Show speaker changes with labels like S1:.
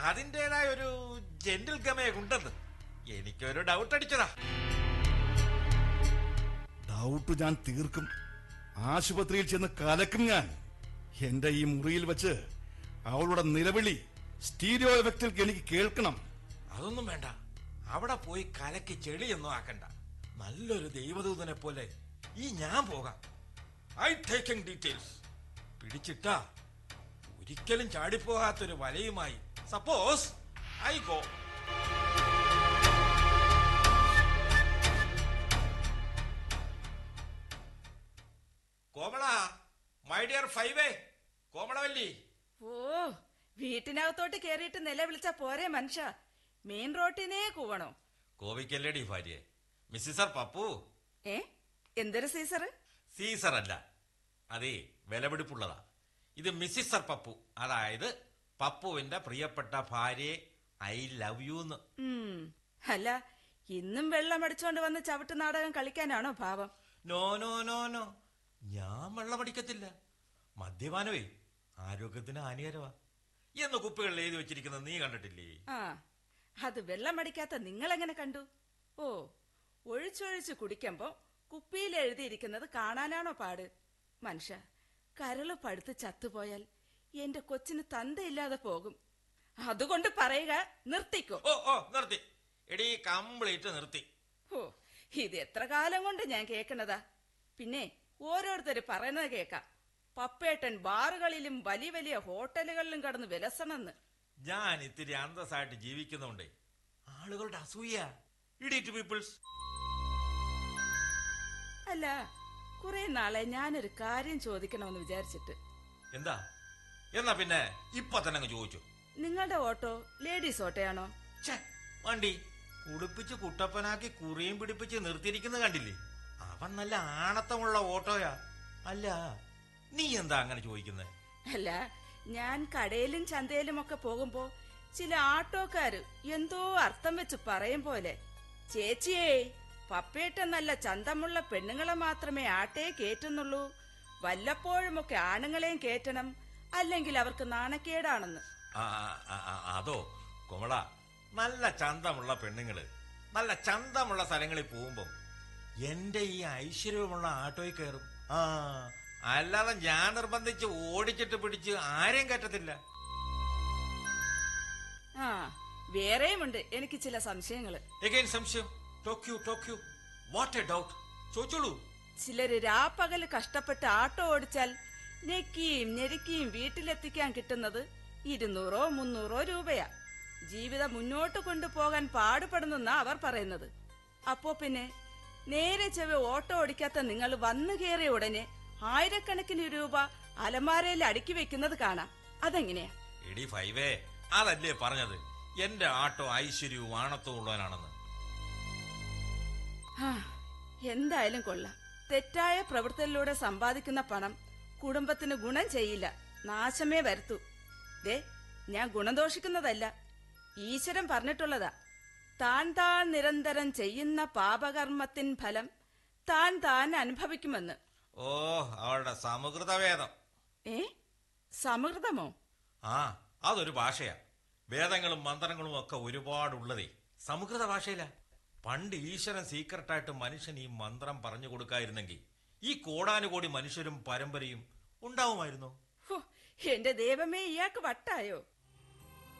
S1: അതിൻ്റെതായ ഒരു ജെന്റിൽ ഗമയുണ്ടെന്ന് എനിക്കൊരു ഡൗട്ട് അടിച്ചതാ
S2: ഡൗട്ട് ഞാൻ തീർക്കും ആശുപത്രിയിൽ ചെന്ന് കലക്കും ഞാൻ എന്റെ ഈ മുറിയിൽ വെച്ച് അവളുടെ നിലവിളി സ്റ്റീരിയോ എഫക്റ്റിൽ എനിക്ക് കേൾക്കണം
S1: അതൊന്നും വേണ്ട അവിടെ പോയി കലക്കി ചെളിയൊന്നും ആക്കണ്ട നല്ലൊരു ദൈവദൂതനെ പോലെ ഈ ഞാൻ പോകാം ഐ ടേക്കിംഗ് ഡീറ്റെയിൽസ് പിടിച്ചിട്ടാ ഒരിക്കലും ചാടിപ്പോകാത്തൊരു വലയുമായി suppose I go Komala my dear ഫൈവേ കോമളവല്ലി
S3: ഓ വീട്ടിനകത്തോട്ട് കേറിയിട്ട് നിലവിളിച്ച പോരെ മനുഷ്യ മെയിൻ റോട്ടിനേ കൂവണോ
S1: കോവിക്കല്ലേടി ഭാര്യ മിസ്സിസർ പപ്പു
S3: ഏ എന്തൊരു സീസറ്
S1: സീസർ അല്ല അതെ വിലപിടിപ്പുള്ളതാ ഇത് മിസ്സിസർ പപ്പു അതായത് പപ്പുവിന്റെ പ്രിയപ്പെട്ട ഭാര്യയെ ഐ ലവ് യു എന്ന്
S3: ഉം. അല്ല ഇന്നും വെള്ളം അടിച്ചോണ്ട് വന്ന് ചവിട്ട് നാടകം കളിക്കാനാണോ ഭാവം
S1: നോ നോ നോ നോ ഞാൻ വെള്ളമടിക്കത്തില്ല മദ്യപാനവേ ആരോഗ്യത്തിന് ഹാനികരമാ എന്ന് കുപ്പികളിൽ എഴുതി വെച്ചിരിക്കുന്നത് നീ കണ്ടിട്ടില്ലേ
S3: ആ അത് വെള്ളം അടിക്കാത്ത നിങ്ങളെങ്ങനെ കണ്ടു ഓ ഒഴിച്ചൊഴിച്ച് കുടിക്കുമ്പോ കുപ്പിയിൽ എഴുതിയിരിക്കുന്നത് കാണാനാണോ പാട് മനുഷ്യ കരള് പഴുത്ത് ചത്തുപോയാൽ എന്റെ കൊച്ചിന് തന്തയില്ലാതെ പോകും അതുകൊണ്ട് പറയുക നിർത്തിക്കോ
S1: ഓ ഓ നിർത്തി എടീ കംപ്ലീറ്റ് നിർത്തി
S3: ഓ ഇത് എത്ര കാലം കൊണ്ട് ഞാൻ കേൾക്കണതാ പിന്നെ ഓരോരുത്തർ പറയുന്നത് കേക്കാം പപ്പേട്ടൻ ബാറുകളിലും വലിയ വലിയ ഹോട്ടലുകളിലും കടന്ന് വിലസണമെന്ന്
S1: ഞാൻ ഇത്തിരി അന്തസ്സായിട്ട് ജീവിക്കുന്നുണ്ടേ ആളുകളുടെ അസൂയ ഇഡീറ്റ് പീപ്പിൾസ്
S3: അല്ല കുറെ നാളെ ഞാനൊരു കാര്യം ചോദിക്കണമെന്ന് വിചാരിച്ചിട്ട്
S1: എന്താ എന്നാ പിന്നെ ഇപ്പൊ തന്നെ അങ്ങ് ചോദിച്ചു
S3: നിങ്ങളുടെ ഓട്ടോ ലേഡീസ് ഓട്ടോയാണോ
S1: ഛേ, വണ്ടി കുടിപ്പിച്ച് കുട്ടപ്പനാക്കി കുറിയും പിടിപ്പിച്ച് നിർത്തിയിരിക്കുന്നത് കണ്ടില്ലേ അവൻ നല്ല ആണത്തമുള്ള ഓട്ടോയാ അല്ല നീ എന്താ അങ്ങനെ ചോദിക്കുന്നത്
S3: അല്ല ഞാൻ കടയിലും ചന്തയിലും ഒക്കെ പോകുമ്പോ ചില ആട്ടോക്കാര് എന്തോ അർത്ഥം വെച്ച് പറയും പോലെ ചേച്ചിയേ പപ്പേട്ടൻ നല്ല ചന്തമുള്ള പെണ്ണുങ്ങളെ മാത്രമേ ആട്ടയെ കേറ്റുന്നുള്ളൂ വല്ലപ്പോഴുമൊക്കെ ആണുങ്ങളെയും കേറ്റണം അല്ലെങ്കിൽ അവർക്ക് നാണക്കേടാണെന്ന്
S1: ആ, ആ, ആ, അതോ കൊമള നല്ല ചന്തമുള്ള പെണ്ണുങ്ങള് നല്ല ചന്തമുള്ള സ്ഥലങ്ങളിൽ പോകുമ്പം എന്റെ ഈ ഐശ്വര്യമുള്ള ആട്ടോയിൽ കയറും ആ അല്ലാതെ ഞാൻ നിർബന്ധിച്ച് ഓടിച്ചിട്ട് പിടിച്ച് ആരെയും കയറ്റത്തില്ല
S3: ആ വേറെയുമുണ്ട് എനിക്ക് ചില സംശയങ്ങള്
S1: എഗൈൻ സംശയം ടോക്യു ടോക്യു വാട്ട് എ ഡൗട്ട് ചോദിച്ചോളൂ
S3: ചിലര് രാപ്പകല് കഷ്ടപ്പെട്ട് ആട്ടോ ഓടിച്ചാൽ ഞെക്കിയും ഞെരുക്കിയും വീട്ടിലെത്തിക്കാൻ കിട്ടുന്നത് ഇരുന്നൂറോ മുന്നൂറോ രൂപയാ ജീവിതം മുന്നോട്ട് കൊണ്ടുപോകാൻ പാടുപെടുന്നെന്നാ അവർ പറയുന്നത് അപ്പോ പിന്നെ നേരെ ചെവ ഓട്ടോ ഓടിക്കാത്ത നിങ്ങൾ വന്നു കയറിയ ഉടനെ ആയിരക്കണക്കിന് രൂപ അലമാരയിൽ അടുക്കി വെക്കുന്നത് കാണാം അതെങ്ങനെയാ
S1: എടി ഫൈവേ അതല്ലേ പറഞ്ഞത് എന്റെ ആട്ടോ ഐശ്വര്യവും ആണത്വവും ഉള്ളവനാണെന്ന്
S3: ആ, എന്തായാലും കൊള്ളാം തെറ്റായ പ്രവൃത്തിയിലൂടെ സമ്പാദിക്കുന്ന പണം കുടുംബത്തിന് ഗുണം ചെയ്യില്ല നാശമേ വരുത്തൂ ദേ ഞാൻ ഗുണദോഷിക്കുന്നതല്ല ഈശ്വരൻ പറഞ്ഞിട്ടുള്ളതാ താൻ താൻ നിരന്തരം ചെയ്യുന്ന പാപകർമ്മത്തിൻ ഫലം താൻ താൻ അനുഭവിക്കുമെന്ന്
S1: ഓ അവളുടെ സമൃദ്ധവേദം
S3: ഏ സമൃദ്ധമോ
S1: ആ അതൊരു ഭാഷയാ വേദങ്ങളും മന്ത്രങ്ങളും ഒക്കെ ഒരുപാടുള്ളതേ സമൃദ്ധ ഭാഷയില പണ്ട് ഈശ്വരൻ സീക്രട്ടായിട്ട് മനുഷ്യൻ ഈ മന്ത്രം പറഞ്ഞു കൊടുക്കായിരുന്നെങ്കിൽ ഈ കോടാനുകോടി മനുഷ്യരും പരമ്പരയും ഉണ്ടാവുമായിരുന്നു
S3: ഹോ, എന്റെ ദൈവമേ ഇയാൾക്ക് വട്ടായോ